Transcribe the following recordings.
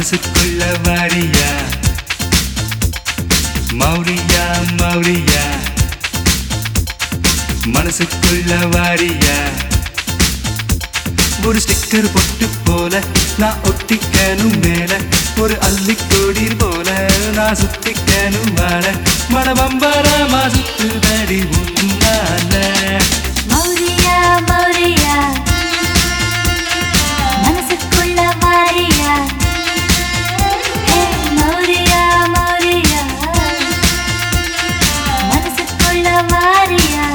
மனசுக்குள்ள வாரியா மௌரியா மௌரியா மனசுக்குள்ள வாரியா ஒரு ஸ்டிக்கர் பொட்டு போல நான் ஒட்டிக்கணும் மேல ஒரு அள்ளிக்கோடி போல நான் சுத்திக்கணும் வாழ மனபம்பரமா சுத்துதடி உன்னால மௌரியா மௌரியா மனசுக்குள்ள மாரியா ஏ மௌரியா மௌரியா மனசுக்குள்ள மாரியா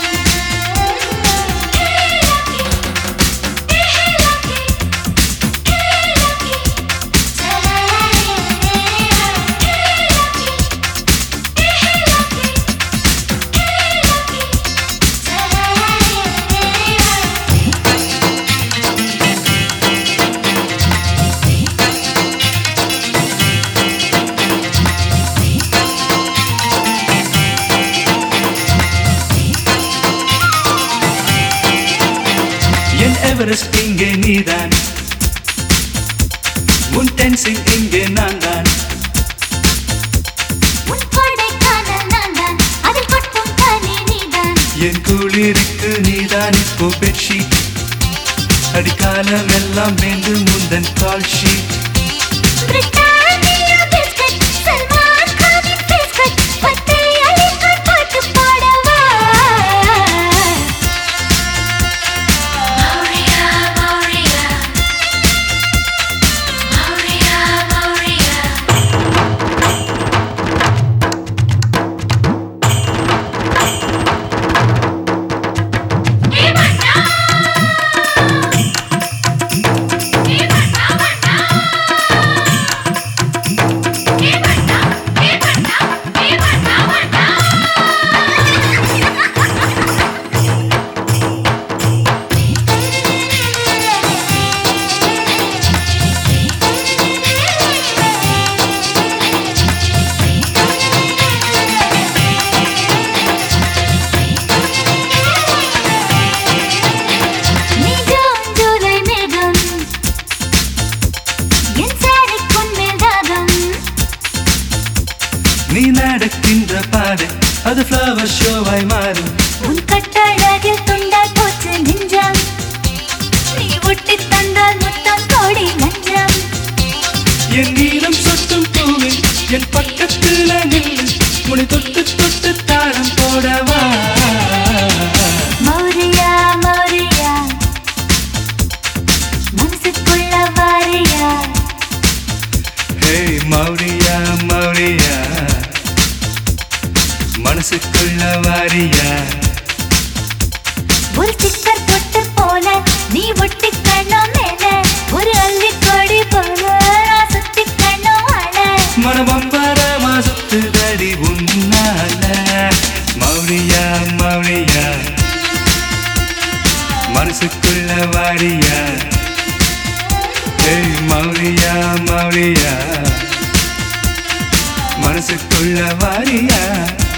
என் எவரெஸ்ட் இங்கே நீதான் உன் டென்சிங் இங்கே நான் தான் உன் கொடைக்கானல் நான்தான், அதில் கொட்டும் பனி நீதான். என் குளிருக்கு நீதான் இப்போ பெட்ஷீட் அடிக்காலம் எல்லாம் வேண்டும் முந்தன் call sheet Britannia biscuit, Salman கானின் பிஸ்கட், பத்தை அலிகான் பாட்டு பாடவா? மௌரியா, மௌரியா. மௌரியா, மௌரியா. நிஜம் ஜூலை மேகம் என் சாரிக்குன் மேல் தாகம் நீ நடக்கின்ற பாதை அது ஃப்ளவர் ஷோவாய் மாறும் உன் கட்டழகில் துண்டாய் போச்சு நெஞ்சம் நீ ஒட்டி தந்தால் முத்தம் கோடி லஞ்சம் என் நீளம் சொட்டும் பூவில் என் பக்கத்துல நின்று முடி தொட்டு தொட்டு தாளம் போடவா மௌரியா மௌரியா மனசுக்குள்ள வாரியா ஹே மௌரியா மௌரியா மனசுக்குள்ள வாரியா ஒரு சிக்கர் தொட்டு போல நீ ஒட்டி கண்ணம் மேல ஒரு அள்ளி கொடி போல நான் சுத்தி கண்ணம் அழ மனபம்பரமா சுத்துதடி உன்னால மௌரியா மௌரியா மனசுக்குள்ள வாரியா ஏய் மௌரியா மௌரியா மனசுக்குள்ள வாரியா